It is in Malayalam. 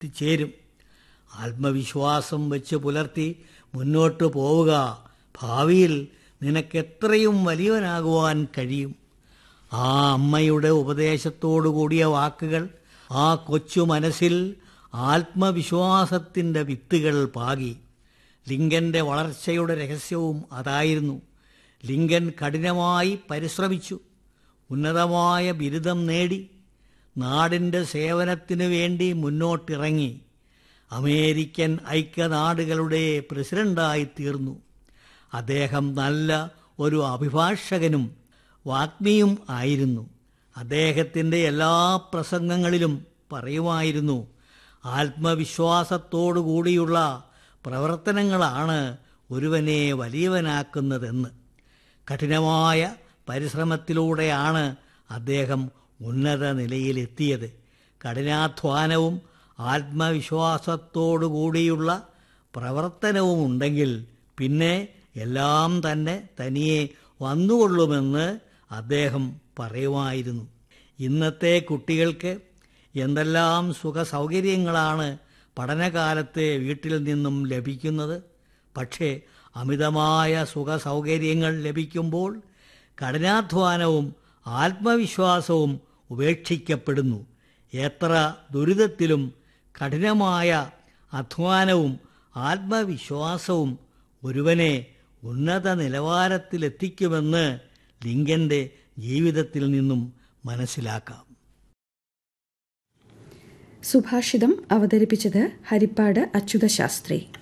എത്തിച്ചേരും ആത്മവിശ്വാസം വെച്ച് പുലർത്തി മുന്നോട്ട് പോവുക ഭാവിയിൽ നിനക്കെത്രയും വലിയവനാകുവാൻ കഴിയും ആ അമ്മയുടെ ഉപദേശത്തോടു കൂടിയ വാക്കുകൾ ആ കൊച്ചു മനസ്സിൽ ആത്മവിശ്വാസത്തിൻ്റെ വിത്തുകൾ പാകി ലിങ്കന്റെ വളർച്ചയുടെ രഹസ്യവും അതായിരുന്നു ലിങ്കൻ കഠിനമായി പരിശ്രമിച്ചു ഉന്നതമായ ബിരുദം നേടി നാടിൻ്റെ സേവനത്തിനു വേണ്ടി മുന്നോട്ടിറങ്ങി അമേരിക്കൻ ഐക്യനാടുകളുടെ പ്രസിഡന്റായി തീർന്നു അദ്ദേഹം നല്ല ഒരു അഭിഭാഷകനും വാഗ്മിയും ആയിരുന്നു അദ്ദേഹത്തിൻ്റെ എല്ലാ പ്രസംഗങ്ങളിലും പറയുമായിരുന്നു ആത്മവിശ്വാസത്തോടുകൂടിയുള്ള പ്രവർത്തനങ്ങളാണ് ഒരുവനെ വലിയവനാക്കുന്നതെന്ന് കഠിനമായ പരിശ്രമത്തിലൂടെയാണ് അദ്ദേഹം ഉന്നത നിലയിലെത്തിയത് കഠിനാധ്വാനവും ആത്മവിശ്വാസത്തോടുകൂടിയുള്ള പ്രവർത്തനവും ഉണ്ടെങ്കിൽ പിന്നെ എല്ലാം തന്നെ തനിയെ വന്നുകൊള്ളുമെന്ന് അദ്ദേഹം പറയുമായിരുന്നു ഇന്നത്തെ കുട്ടികൾക്ക് എന്തെല്ലാം സുഖ സൗകര്യങ്ങളാണ് പഠനകാലത്തെ വീട്ടിൽ നിന്നും ലഭിക്കുന്നത് പക്ഷേ അമിതമായ സുഖ സൗകര്യങ്ങൾ ലഭിക്കുമ്പോൾ കഠിനാധ്വാനവും ആത്മവിശ്വാസവും ഉപേക്ഷിക്കപ്പെടുന്നു എത്ര ദുരിതത്തിലും കഠിനമായ അധ്വാനവും ആത്മവിശ്വാസവും ഒരുവനെ ഉന്നത നിലവാരത്തിലെത്തിക്കുമെന്ന് ലിങ്കന്റെ ജീവിതത്തിൽ നിന്നും മനസ്സിലാക്കാം സുഭാഷിതം അവതരിപ്പിച്ചത് ഹരിപ്പാട് അച്യുത ശാസ്ത്രി